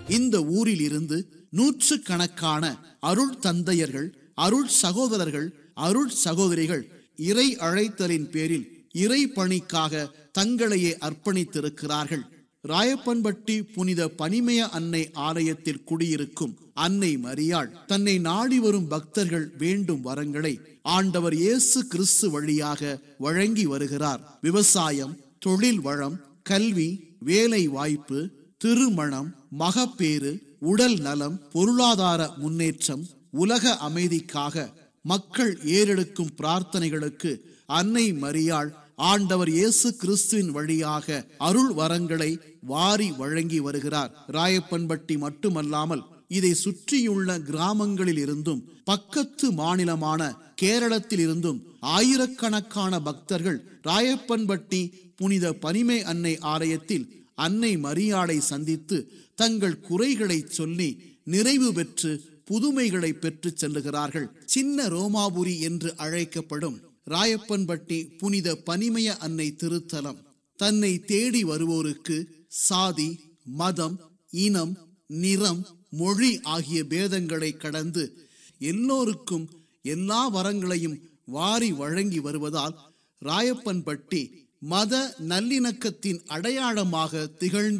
இந்த ஊரில் இருந்து நூற்று கணக்கான அருள் தந்தையர்கள் அருள் சகோதரர்கள் அருள் சகோதரிகள் இறை அழைத்தலின் பேரில் இறை பணிக்காக தங்களையே அர்ப்பணித்திருக்கிறார்கள் ராயப்பன்பட்டி புனித பனிமய அன்னை ஆலயத்தில் குடியிருக்கும் அன்னை மரியாள் தன்னை நாடி வரும் பக்தர்கள் வேண்டும் வரங்களை ஆண்டவர் இயேசு கிறிஸ்து வழியாக வழங்கி வருகிறார் விவசாயம் தொழில் வளம் கல்வி வேலை வாய்ப்பு திருமணம் மகப்பேறு உடல் நலம் பொருளாதார முன்னேற்றம் உலக அமைதிக்காக மக்கள் ஏறெடுக்கும் பிரார்த்தனைகளுக்கு அன்னை மரியாள் ஆண்டவர் இயேசு கிறிஸ்துவின் வழியாக அருள் வரங்களை வாரி வழங்கி வருகிறார் ராயப்பன்பட்டி மட்டுமல்லாமல் இதை சுற்றியுள்ள கிராமங்களில் இருந்தும் பக்கத்து மாநிலமான கேரளத்தில் இருந்தும் ஆயிரக்கணக்கான பக்தர்கள் ராயப்பன்பட்டி புனித பனிமை அன்னை ஆலயத்தில் அன்னை மரியாளை சந்தித்து தங்கள் குறைகளை சொல்லி நிறைவு பெற்று புதுமைகளை பெற்று செல்லுகிறார்கள் சின்ன ரோமாபுரி என்று அழைக்கப்படும் ராயப்பன்பட்டி புனித பனிமய அன்னை திருத்தலம் தன்னை தேடி வருவோருக்கு சாதி மதம் இனம் நிறம் மொழி ஆகிய பேதங்களை கடந்து எல்லோருக்கும் எல்லா வரங்களையும் வாரி வழங்கி வருவதால் ராயப்பன்பட்டி மத நல்லிணக்கத்தின் அடையாளமாக திகழ்ந்து